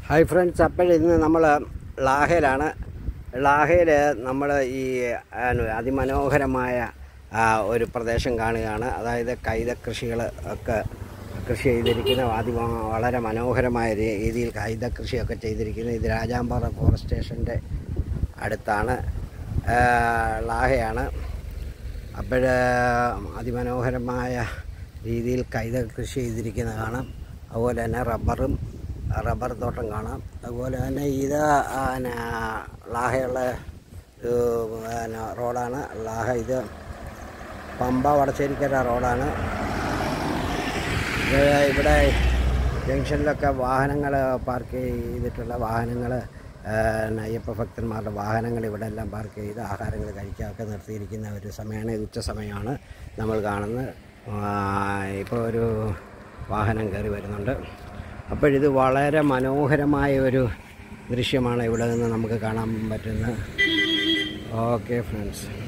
hi friends അപ്പോൾ ഇന്ന് നമ്മൾ ലാഹയിലാണ് ലാഹയിൽ നമ്മൾ ഈ ആണ് അതിമനോഹരമായ ആ, ഒരു പ്രദേശം കാണുകയാണ് അതായത് കൈത കൃഷികൾ ഒക്കെ കൃഷി ചെയ്തിരിക്കുന്ന അതി വളരെ മനോഹരമായ രീ- രീതിയിൽ കൈത കൃഷിയൊക്കെ ചെയ്തിരിക്കുന്ന ഇത് രാജാമ്പാറ ഫോറസ്റ്റ് സ്റ്റേഷൻ്റെ അടുത്താണ് ആ, ലാഹയാണ് അപ്പോൾ അതിമനോഹരമായ രീതിയിൽ കൈത കൃഷി ചെയ്തിരിക്കുന്ന കാണാം അതുപോലെ തന്നെ റബ്ബറും റബ്ബർ തോട്ടം കാണാം അതുപോലെ തന്നെ ഇത് ആ, പിന്നെ ലാഹയുള്ള ഒരു, പിന്നെ റോഡാണ് ലാഹ ഇത് പമ്പ വടശ്ശേരിക്കര റോഡാണ് ഇത് ഇവിടെ ജംഗ്ഷനിലൊക്കെ വാഹനങ്ങൾ പാർക്ക് ചെയ്തിട്ടുള്ള വാഹനങ്ങൾ അയ്യപ്പ ഭക്തന്മാരുടെ വാഹനങ്ങൾ ഇവിടെ എല്ലാം പാർക്ക് ചെയ്ത് ആഹാരങ്ങൾ കഴിക്കാനൊക്കെ നിർത്തിയിരിക്കുന്ന ഒരു സമയമാണ് ഇത് ഉച്ച സമയമാണ് നമ്മൾ കാണുന്നത് ഇപ്പോൾ ഒരു വാഹനം കയറി വരുന്നുണ്ട് അപ്പോഴിത് വളരെ മനോഹരമായ ഒരു ദൃശ്യമാണ് ഇവിടെ നിന്ന് നമുക്ക് കാണാൻ പറ്റുന്നത് ഓക്കെ ഫ്രണ്ട്സ്